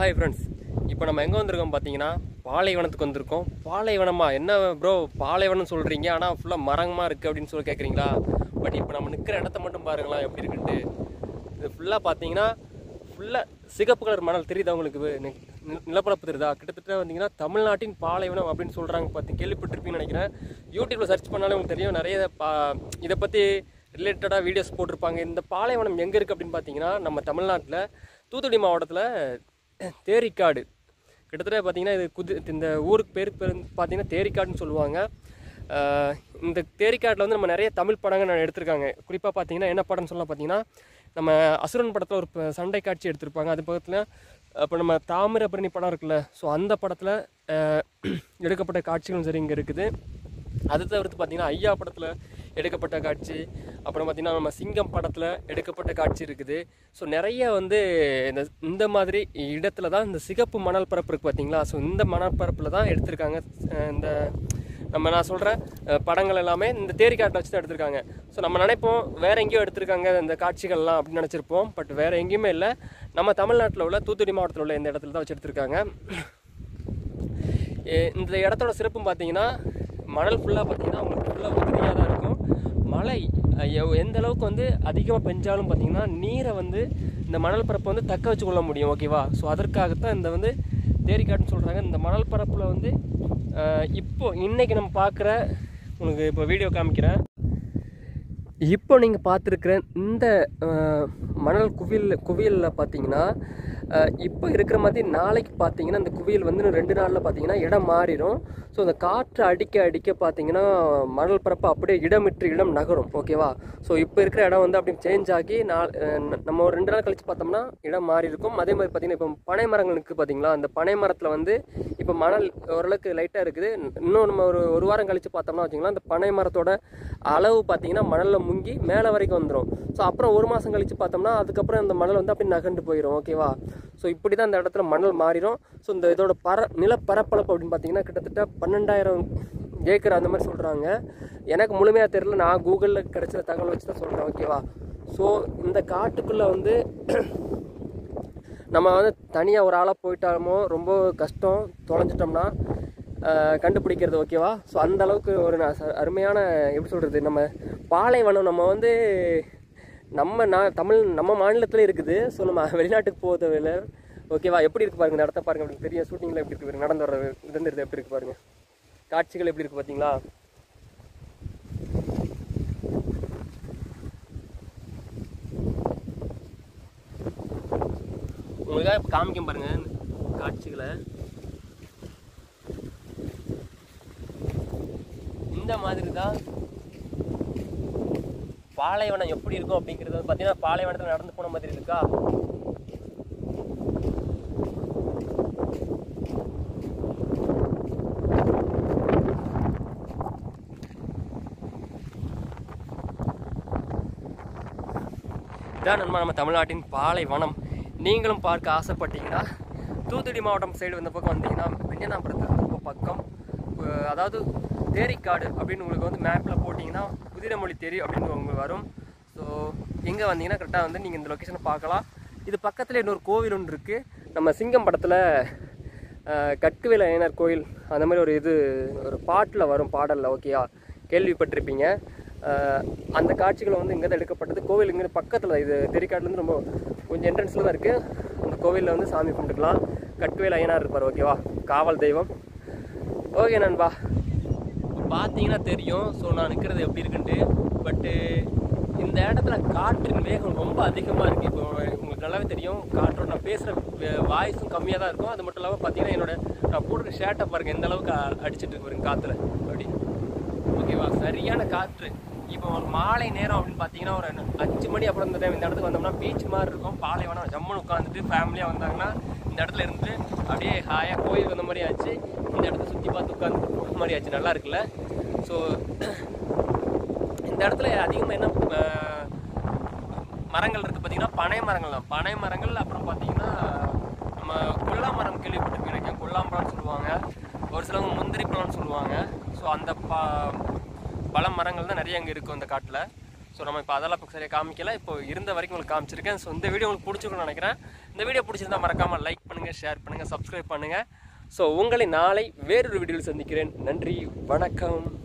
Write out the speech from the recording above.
hi friends இப்போ நம்ம எங்கே வந்திருக்கோம் பார்த்தீங்கன்னா பாலைவனத்துக்கு வந்திருக்கோம் பாலைவனமா என்ன ப்ரோ பாலைவனம் சொல்கிறீங்க ஆனால் ஃபுல்லாக மரங்கமாக இருக்குது அப்படின்னு சொல்லி கேட்குறீங்களா பட் இப்போ நம்ம நிற்கிற இடத்த மட்டும் பாருங்களேன் எப்படி இருக்குன்ட்டு இது ஃபுல்லாக பார்த்தீங்கன்னா ஃபுல்லாக சிகப்பு கலர் மணல் தெரியுதா உங்களுக்கு நி- நி- நிலப்பரப்பு தெரியுதா கிட்டத்தட்ட வந்தீங்கன்னா தமிழ்நாட்டின் பாலைவனம் அப்படின்னு சொல்கிறாங்க பார்த்து கேள்விப்பட்டிருப்பீங்கன்னு நினைக்கிறேன் யூடியூப்பில் சர்ச் பண்ணாலே உங்களுக்கு தெரியும் நிறைய பா இதை பற்றி ரிலேட்டடாக வீடியோஸ் போட்டிருப்பாங்க இந்த பாலைவனம் எங்கே இருக்குது அப்படின்னு பார்த்தீங்கன்னா நம்ம தமிழ்நாட்டில் தூத்துக்குடி மாவட்டத்தில் தேரிக்காடு கிட்டத்தட்ட பார்த்தீங்கன்னா இது குது இந்த ஊருக்கு பேர் பேர் பார்த்தீங்கன்னா தேரிக்காடுன்னு சொல்லுவாங்க ஆஹ் இந்த தேரிக்காட்டில் வந்து நம்ம நிறைய தமிழ் படங்கள் நான் எடுத்திருக்காங்க குறிப்பாக பார்த்தீங்கன்னா என்ன படம்னு சொல்லலாம் பார்த்தீங்கன்னா நம்ம அசுரன் படத்தில் ஒரு ப- சண்டை காட்சி எடுத்திருப்பாங்க அது பக்கத்தில் இப்போ நம்ம தாமிரபரணி படம் இருக்குல்ல ஸோ அந்த படத்தில் எடுக்கப்பட்ட காட்சிகளும் சரி இங்கே இருக்குது அது தவிர்த்து பார்த்தீங்கன்னா ஐயா படத்தில் எடுக்கப்பட்ட காட்சி அப்புறம் பார்த்தீங்கன்னா நம்ம சிங்கம் படத்தில் எடுக்கப்பட்ட காட்சி இருக்குது ஸோ நிறைய வந்து இந்த இந்த மாதிரி இடத்துல தான் இந்த சிகப்பு மணல் பரப்பு இருக்குது பார்த்தீங்களா ஸோ இந்த மணல் பரப்பில் தான் எடுத்திருக்காங்க அஹ் இந்த நம்ம நான் சொல்கிற படங்கள் எல்லாமே இந்த தேரிக்காட்டில் வச்சு தான் எடுத்திருக்காங்க ஸோ நம்ம நினைப்போம் வேற எங்கேயோ எடுத்திருக்காங்க இந்த காட்சிகள்லாம் அப்படின்னு நினச்சிருப்போம் பட் வேற எங்கேயுமே இல்லை நம்ம தமிழ்நாட்டில் உள்ள தூத்துக்குடி மாவட்டத்தில் உள்ள இந்த இடத்துல தான் வச்சு எடுத்திருக்காங்க எ- இந்த இடத்தோட சிறப்பும் பார்த்தீங்கன்னா மணல் ஃபுல்லாக பார்த்தீங்கன்னா உங்களுக்கு ஃபுல்லாக உதிரியாக தான் இருக்கும் மழை அஹ், எவ்- எந்த அளவுக்கு வந்து அதிகமாக பெஞ்சாலும் பார்த்தீங்கன்னா நீரை வந்து இந்த மணல் பரப்பை வந்து தக்க வச்சு கொள்ள முடியும் ஓகேவா ஸோ அதற்காகத்தான் இந்த வந்து தேரிக்காடுன்னு சொல்கிறாங்க இந்த மணல் பரப்பில் வந்து அஹ், இப்போ இன்னைக்கு நம்ம பார்க்குற உங்களுக்கு இப்போ வீடியோ காமிக்கிறேன் இப்போ நீங்கள் பார்த்துருக்குற இந்த அஹ், மணல் குவியல் குவியலில் பார்த்தீங்கன்னா அஹ், இப்போ இருக்கிற மாதிரி நாளைக்கு பார்த்தீங்கன்னா இந்த குவியல் வந்து இன்னும் ரெண்டு நாளில் பார்த்தீங்கன்னா இடம் மாறிடும் ஸோ அந்த காற்று அடிக்க அடிக்க பார்த்தீங்கன்னா மணல் பரப்பு அப்படியே இடம் விட்டு இடம் நகரும் ஓகேவா ஸோ இப்போ இருக்கிற இடம் வந்து அப்படி சேஞ்ச் ஆகி நாள் அஹ், ந- நம்ம ஒரு ரெண்டு நாள் கழிச்சு பார்த்தோம்னா இடம் மாறி இருக்கும் அதே மாதிரி பார்த்தீங்கன்னா இப்போ பனை மரங்கள் இருக்குது பார்த்தீங்களா அந்த பனை மரத்தில் வந்து இப்போ மணல் ஓரளவுக்கு லைட்டாக இருக்குது இன்னும் நம்ம ஒரு ஒரு வாரம் கழிச்சு பார்த்தோம்னா வச்சுக்கலாம் அந்த பனை மரத்தோட அளவு பார்த்தீங்கன்னா மணலில் முங்கி மேலே வரைக்கும் வந்துடும் ஸோ அப்புறம் ஒரு மாதம் கழிச்சு பார்த்தோம்னா அதுக்கப்புறம் அந்த மணல் வந்து அப்படியே நகண்டு போயிடும் ஓகேவா ஸோ இப்படி தான் இந்த இடத்துல மணல் மாறிடும் ஸோ இந்த இதோட பர நிலப்பரப்பளப்பு அப்படின்னு பார்த்தீங்கன்னா கிட்டத்தட்ட பன்னெண்டாயிரம் ஏக்கர் அந்த மாதிரி சொல்கிறாங்க எனக்கு முழுமையாக தெரியல நான் கூகுளில் கிடைச்ச தகவல் வச்சு தான் சொல்கிறேன் ஓகேவா ஸோ இந்த காட்டுக்குள்ளே வந்து நம்ம வந்து தனியாக ஒரு ஆளாக போயிட்டாலுமோ ரொம்ப கஷ்டம் தொலைஞ்சிட்டோம்னா ஆஹ், கண்டுபிடிக்கிறது ஓகேவா ஸோ அந்த அளவுக்கு ஒரு ந- ச- அருமையான எப்படி சொல்கிறது நம்ம பாலைவனம் நம்ம வந்து நம்ம நான் தமிழ் நம்ம மாநிலத்தில் இருக்குது ஸோ நம்ம வெளிநாட்டுக்கு போகிறதில்ல ஓகேவா எப்படி இருக்கு பாருங்க இந்த இடத்த பாருங்க அப்படி பெரிய ஷூட்டிங்கில் எப்படி இருக்கு பாருங்க நடந்து வர விதந்திருது எப்படி இருக்கு பாருங்க காட்சிகள் எப்படி இருக்கு பார்த்தீங்களா உங்களுக்காக இப்போ காமிக்கும் பாருங்க காட்சிகளை இந்த மாதிரி தான் பாலைவனம் எப்படி இருக்கும் அப்படிங்கிறது வந்து பார்த்தீங்கன்னா பாலைவனத்தில் நடந்து போன மாதிரி இருக்கா இதான் நம்ம நம்ம தமிழ்நாட்டின் பாலைவனம் நீங்களும் பார்க்க ஆசைப்பட்டீங்கன்னா தூத்துக்குடி மாவட்டம் சைடு வந்த பக்கம் வந்தீங்கன்னா வெஞ்சனாபுரத்து ரொம்ப பக்கம் அஹ் அதாவது தேரிக்காடு அப்படின்னு உங்களுக்கு வந்து மேப்பில் போட்டிங்கன்னா குதிரைமொழி தேரி அப்படின்னு உங்களுக்கு வரும் ஸோ எங்கே வந்தீங்கன்னா கரெக்டாக வந்து நீங்கள் இந்த லொக்கேஷனை பார்க்கலாம் இது பக்கத்தில் இன்னொரு கோவில் ஒன்று இருக்குது நம்ம சிங்கம் படத்தில் கட்டுவேல ஐயனார் கோயில் அந்த மாதிரி ஒரு இது ஒரு பாட்டில் வரும் பாடலில் ஓகேயா கேள்விப்பட்டிருப்பீங்க அஹ் அந்த காட்சிகள் வந்து இங்கே தான் எடுக்கப்பட்டது கோவில் இங்கே பக்கத்தில் இது தெரிக்காட்டிலேருந்து ரொம்ப கொஞ்சம் என்ட்ரன்ஸில் தான் இருக்குது அந்த கோவிலில் வந்து சாமி கும்பிட்டுக்கலாம் கட்டுவேல் ஐயனார் இருப்பார் ஓகேவா காவல் தெய்வம் ஓகே நண்பா பார்த்தீங்கன்னா தெரியும் ஸோ நான் நிற்கிறது எப்படி இருக்குன்ட்டு பட்டு இந்த இடத்துல காற்றின் வேகம் ரொம்ப அதிகமாக இருக்குது இப்போ உங்களுக்கு நல்லாவே தெரியும் காற்றோட நான் பேசுகிற வாய்ஸும் கம்மியாக தான் இருக்கும் அது மட்டும் இல்லாமல் பார்த்தீங்கன்னா என்னோட நான் போட்டுருக்க ஷர்ட்டை பாருங்கள் எந்த அளவுக்கு அ- அடிச்சிட்டு இருக்கு பாருங்க காற்றுல அப்படி ஓகேவா சரியான காற்று இப்போ ஒரு மாலை நேரம் அப்படின்னு பார்த்தீங்கன்னா ஒரு அஞ்சு மணி அப்புறம் இந்த டைம் இந்த இடத்துக்கு வந்தோம்னா பீச் மாதிரி இருக்கும் பாலைவனம் ஜம்முன்னு உட்காந்துட்டு ஃபேமிலியாக வந்தாங்கன்னா இந்த இடத்துல இருந்துட்டு அப்படியே ஹாயாக கோயில் வந்த மாதிரி ஆச்சு இந்த இடத்த சுற்றி பார்த்து உட்காந்து போகிற மாதிரி ஆச்சு நல்லா இருக்குல்ல ஸோ இந்த இடத்துல அதிகமாக என்ன அஹ், மரங்கள் இருக்குது பார்த்தீங்கன்னா பனை மரங்கள் தான் பனை மரங்கள் அப்புறம் பார்த்தீங்கன்னா நம்ம கொல்லா மரம் கேள்விப்பட்டிருப்பீங்க நினைக்கிறேன் கொல்லாம்பழம்னு சொல்லுவாங்க ஒரு சிலவங்க முந்திரி பழம்னு சொல்லுவாங்க ஸோ அந்த ப பழ மரங்கள் தான் நிறைய அங்கே இருக்கும் இந்த காட்டில் ஸோ நம்ம இப்போ அதெல்லாம் இப்போ சரியாக காமிக்கல இப்போ இருந்த வரைக்கும் உங்களுக்கு காமிச்சிருக்கேன் ஸோ இந்த வீடியோ உங்களுக்கு பிடிச்சிருக்கும்னு நினைக்கிறேன் இந்த வீடியோ பிடிச்சிருந்தா மறக்காமல் லைக் பண்ணுங்கள் ஷேர் பண்ணுங்கள் சப்ஸ்கிரைப் பண்ணுங்கள் ஸோ உங்களை நாளை வேறொரு வீடியோவில் சந்திக்கிறேன் நன்றி வணக்கம்